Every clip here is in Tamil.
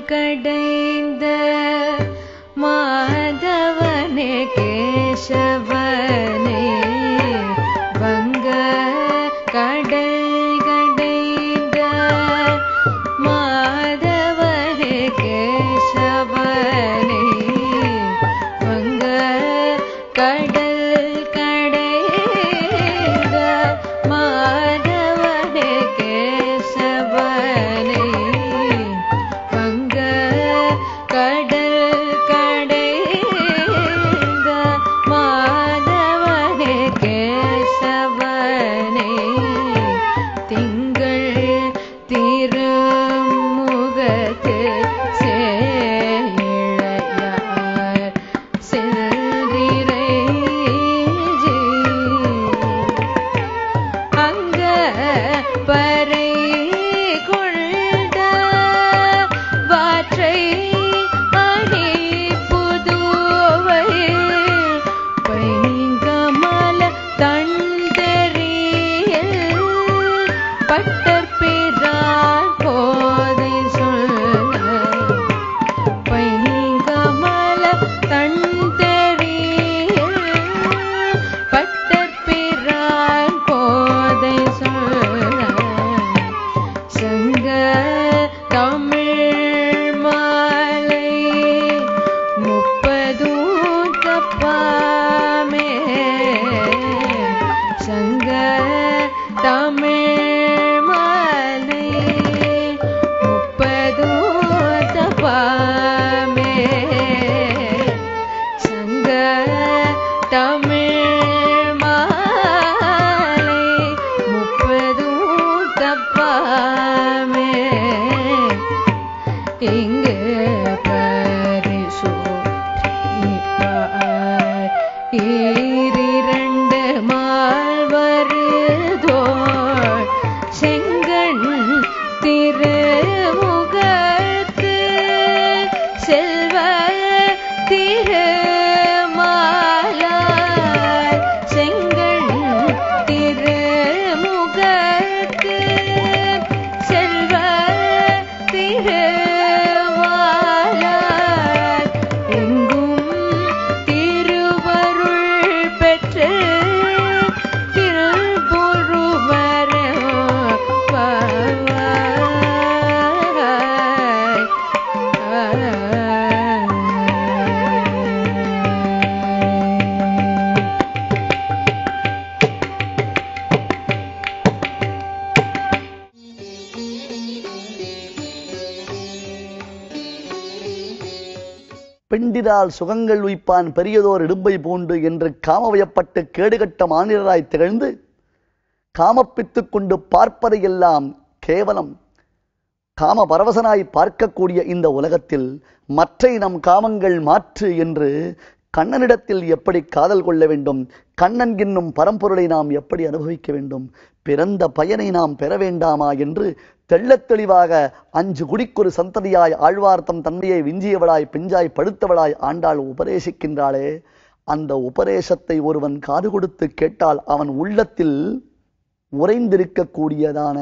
கடைந்த மாதவனே கேசவனே வங்க கடல் கடைந்த மாதவனே கேசவனே வங்க கடல் கடைந்த மாதவனே கேசவனே வங்க கடல் கடைந்த மாதவனே கேசவனே திங்கள் திருமுகத்து சேழையார் செல்விரை அங்க பறை கொண்ட வாற்றை அணி புதுவை பைங்கமல தண்டெறியல் பட்டற்பிரான் போதை சொல்ல பைங்கமல தண்டெறியல் பட்டற்பிரான் போதை சொல்ல சங்க தமிழ் மாலை முப்பதும் தப்பாமே சங்க தமிழ் மாலை முப்பதும் தப்பாமே சங்க தமிழ் மாலை முப்பதும் தப்பாமே இங்கு பரிசோதிப்பார் ஈரிரண்டு மால்வருதோள் செங்கண் திருமுகத்து செல்வ திருமாலார் செங்கண் திருமுகத்து செல்வ திருமாலார் எங்கும் திருவருள் பெற்று திருப்பொருவர பெண்டிரால் சுகங்கள் உய்ப்பான் பெரியதோர் இடும்பை பூண்டு என்று காமவயப்பட்டு கேடுகட்ட மாநிலராய் திகழ்ந்து காமப்பித்துக் கொண்டு பார்ப்பதையெல்லாம் கேவலம் காம பரவசனாய் பார்க்கக்கூடிய இந்த உலகத்தில் மற்றை நம் காமங்கள் மாற்று என்று கண்ணனிடத்தில் எப்படி காதல் கொள்ள வேண்டும் கண்ணன் என்னும் பரம்பொருளை நாம் எப்படி அனுபவிக்க வேண்டும் பிறந்த பயனை நாம் பெற வேண்டாமா என்று தெள்ளத் தெளிவாக அஞ்சு குடிக்கொரு சந்ததியாய் ஆழ்வார்த்தம் தன்மையை விஞ்சியவளாய் பிஞ்சாய் படுத்தவளாய் ஆண்டாள் உபதேசிக்கின்றாளே அந்த உபதேசத்தை ஒருவன் காது கொடுத்து கேட்டால் அவன் உள்ளத்தில் உறைந்திருக்கக்கூடியதான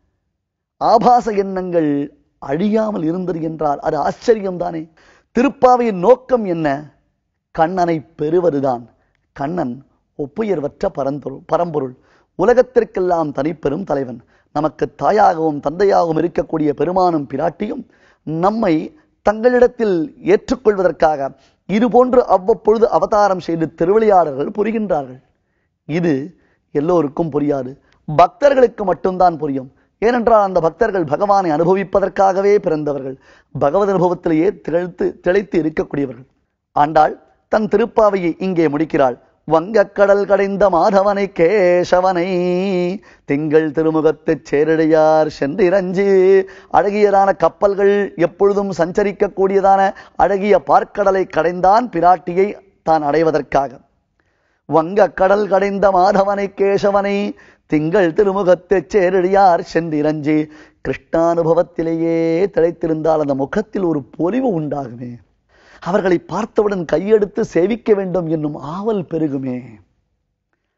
ஆபாச எண்ணங்கள் அழியாமல் இருந்தது என்றால் அது ஆச்சரியம்தானே திருப்பாவையின் நோக்கம் என்ன கண்ணனை பெறுவதுதான் கண்ணன் ஒப்புயர்வற்ற பரந்தொருள் பரம்பொருள் உலகத்திற்கெல்லாம் தனிப்பெரும் தலைவன் நமக்கு தாயாகவும் தந்தையாகவும் இருக்கக்கூடிய பெருமானும் பிராட்டியும் நம்மை தங்களிடத்தில் ஏற்றுக்கொள்வதற்காக இதுபோன்று அவ்வப்பொழுது அவதாரம் செய்து திருவிளையாடல்கள் புரிகின்றார்கள் இது எல்லோருக்கும் புரியாது பக்தர்களுக்கு மட்டும்தான் புரியும் ஏனென்றால் அந்த பக்தர்கள் பகவானை அனுபவிப்பதற்காகவே பிறந்தவர்கள் பகவத் அனுபவத்திலேயே திளைத்து திளைத்து இருக்கக்கூடியவர்கள் ஆண்டாள் தன் திருப்பாவையை இங்கே முடிக்கிறாள் வங்கக்கடல் கடைந்த மாதவனை கேசவனை திங்கள் திருமுகத்துச் சேரடியார் சென்றிரஞ்சு அழகியதான கப்பல்கள் எப்பொழுதும் சஞ்சரிக்கக்கூடியதான அழகிய பார்க்கடலை கடைந்தான் பிராட்டியை தான் அடைவதற்காக வங்க கடல் கடைந்த மாதவனை கேசவனை திங்கள் திருமுகத்துச் சேரடியார் சென்றிரஞ்சு கிருஷ்ணானுபவத்திலேயே திளைத்திருந்தால் அந்த முகத்தில் ஒரு பொலிவு உண்டாகுமே அவர்களை பார்த்தவுடன் கையெடுத்து சேவிக்க வேண்டும் என்னும் ஆவல் பெருகுமே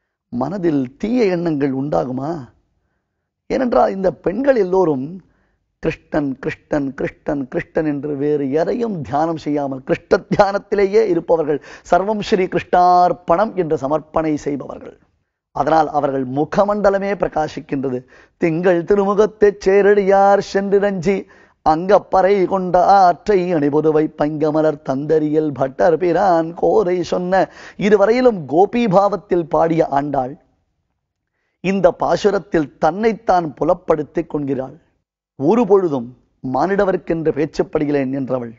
மனதில் தீய எண்ணங்கள் உண்டாகுமா ஏனென்றால் இந்த பெண்கள் எல்லோரும் கிருஷ்ணன் கிருஷ்ணன் கிருஷ்ணன் கிருஷ்ணன் என்று வேறு எதையும் தியானம் செய்யாமல் கிருஷ்ண தியானத்திலேயே இருப்பவர்கள் சர்வம் ஸ்ரீ கிருஷ்ணார்ப்பணம் என்று சமர்ப்பணை செய்பவர்கள் அதனால் அவர்கள் முகமண்டலமே பிரகாசிக்கின்றது திங்கள் திருமுகத்தைச் சேரடியார் சென்றிரஞ்சி அங்கப்பறை கொண்ட ஆற்றை அணிபொதுவை பங்கமலர் தந்தரியல் பட்டர் பிரான் கோரை சொன்ன இதுவரையிலும் கோபி பாவத்தில் பாடிய ஆண்டாள் இந்த பாசுரத்தில் தன்னைத்தான் புலப்படுத்திக் கொள்கிறாள் ஒரு பொழுதும் மானிடவர்க்கென்று பேச்சப்படுகிறேன் என்றவள்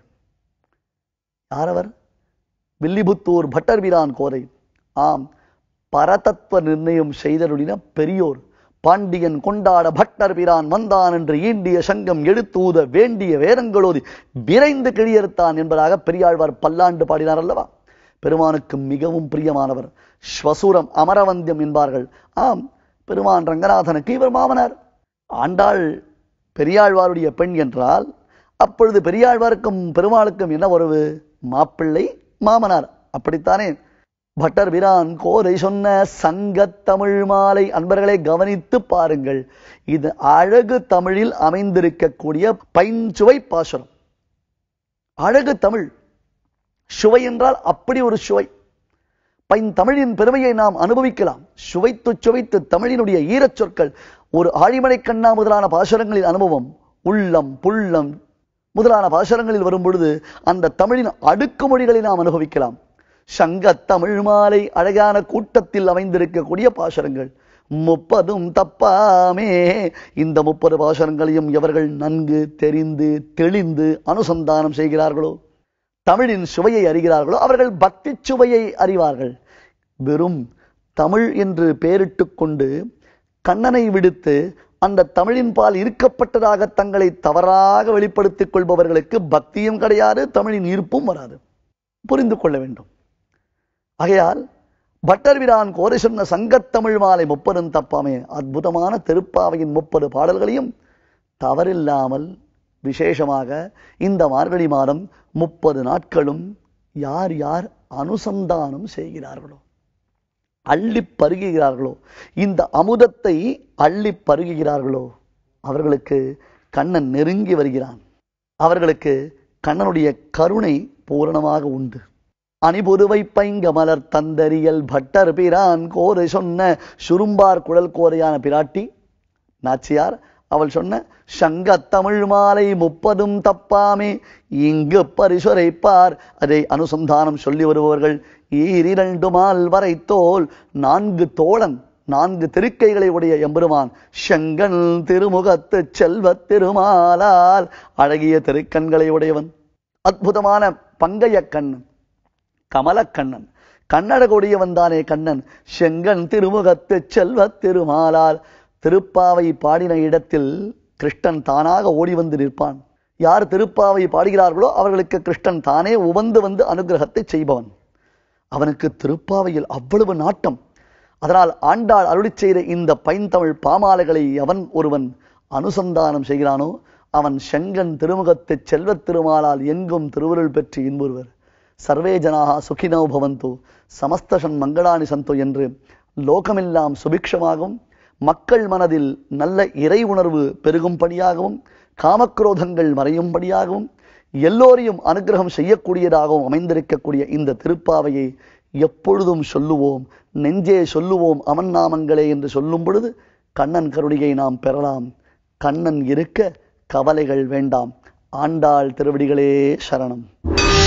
யாரவர் வில்லிபுத்தூர் பட்டர்பிரான் கோரை ஆம் பரதத்துவ நிர்ணயம் செய்தருளின பெரியோர் பாண்டியன் கொண்டாட பட்டர் பிரான் வந்தான் என்று ஈண்டிய சங்கம் எடுத்தூத வேண்டிய வேதங்களோதி விரைந்து கிழியறுத்தான் என்பதாக பெரியாழ்வார் பல்லாண்டு பாடினார் அல்லவா பெருமானுக்கு மிகவும் பிரியமானவர் ஸ்வசூரம் அமரவந்தியம் என்பார்கள் ஆம் பெருமான் ரங்கநாதனுக்கு இவர் மாமனார் ஆண்டாள் பெரியாழ்வாருடைய பெண் என்றால் அப்பொழுது பெரியாழ்வாருக்கும் பெருமாளுக்கும் என்ன உறவு மாப்பிள்ளை மாமனார் அப்படித்தானே பட்டர் பிரான் கோரை சொன்ன சங்கத் தமிழ் மாலை அன்பர்களை கவனித்து பாருங்கள் இது அழகு தமிழில் அமைந்திருக்கக்கூடிய பைஞ்சுவை பாசுரம் அழகு தமிழ் சுவை என்றால் அப்படி ஒரு சுவை பைன் தமிழின் பெருமையை நாம் அனுபவிக்கலாம் சுவைத்து சுவைத்து தமிழினுடைய ஈரச் சொற்கள் ஒரு ஆழிமலை கண்ணா முதலான பாசுரங்களின் அனுபவம் உள்ளம் புள்ளம் முதலான பாசுரங்களில் வரும் பொழுது அந்த தமிழின் அடுக்குமொழிகளை நாம் அனுபவிக்கலாம் சங்க தமிழ் மாலை அழகான கூட்டத்தில் அமைந்திருக்கக்கூடிய பாசுரங்கள் முப்பதும் தப்பாமே இந்த முப்பது பாசுரங்களையும் எவர்கள் நன்கு தெரிந்து தெளிந்து அனுசந்தானம் செய்கிறார்களோ தமிழின் சுவையை அறிகிறார்களோ அவர்கள் பக்தி சுவையை அறிவார்கள் வெறும் தமிழ் என்று பெயரிட்டுக் கொண்டு கண்ணனை விடுத்து அந்த தமிழின் பால் இருக்கப்பட்டதாக தங்களை தவறாக வெளிப்படுத்திக் கொள்பவர்களுக்கு பக்தியும் கிடையாது தமிழின் ஈர்ப்பும் வராது புரிந்து கொள்ள வேண்டும் ஆகையால் பட்டர்விரான் கோரை சொன்ன சங்கத்தமிழ் மாலை முப்பதும் தப்பாமே அற்புதமான திருப்பாவையின் முப்பது பாடல்களையும் தவறில்லாமல் விசேஷமாக இந்த மார்கழி மாதம் முப்பது நாட்களும் யார் யார் அனுசந்தானம் செய்கிறார்களோ அள்ளி பருகுகிறார்களோ இந்த அமுதத்தை அள்ளி பருகுகிறார்களோ அவர்களுக்கு கண்ணன் நெருங்கி வருகிறான் அவர்களுக்கு கண்ணனுடைய கருணை பூரணமாக உண்டு அணிபொதுவை பைங்க மலர் தந்தரியல் பட்டர் பிரான் கோரை சொன்ன சுரும்பார் குழல் கோரையான பிராட்டி நாச்சியார் அவள் சொன்ன சங்க தமிழ் மாலை முப்பதும் தப்பாமே இங்கு பரிசுரைப்பார் அதை அனுசந்தானம் சொல்லி வருபவர்கள் ஈரிரண்டு மால் வரை தோல் நான்கு தோழன் நான்கு திருக்கைகளை உடைய எம்பெருமான் செங்கன் திருமுகத்து செல்வ திருமாலால் அழகிய திருக்கண்களை உடையவன் அற்புதமான பங்கைய கண்ணன் கமலக்கண்ணன் கண்ணழகுடையவன் தானே கண்ணன் செங்கன் திருமுகத்து செல்வ திருமாலால் திருப்பாவை பாடின இடத்தில் கிருஷ்ணன் தானாக ஓடி வந்து நிற்பான் யார் திருப்பாவை பாடுகிறார்களோ அவர்களுக்கு கிருஷ்ணன் தானே உவந்து வந்து அனுகிரகத்தை செய்பவன் அவனுக்கு திருப்பாவையில் அவ்வளவு நாட்டம் அதனால் ஆண்டாள் அருளி செய்த இந்த பைந்தமிழ் பாமாலைகளை எவன் ஒருவன் அனுசந்தானம் செய்கிறானோ அவன் செங்கன் திருமுகத்தை செல்வத் திருமாலால் எங்கும் திருவருள் பெற்று இன்புறுவர் சர்வே ஜனாக சுகினோ பவந்து சமஸ்தசன் மங்களானி சந்தோ என்று லோகமெல்லாம் சுபிக்ஷமாகவும் மக்கள் மனதில் நல்ல இறை உணர்வு பெருகும்படியாகவும் காமக்ரோதங்கள் மறையும்படியாகவும் எல்லோரையும் அனுகிரகம் செய்யக்கூடியதாகவும் அமைந்திருக்கக்கூடிய இந்த திருப்பாவையை எப்பொழுதும் சொல்லுவோம் நெஞ்சே சொல்லுவோம் அவன் நாமங்களே என்று சொல்லும் பொழுது கண்ணன் கருணையை நாம் பெறலாம் கண்ணன் இருக்க கவலைகள் வேண்டாம் ஆண்டாள் திருவடிகளே சரணம்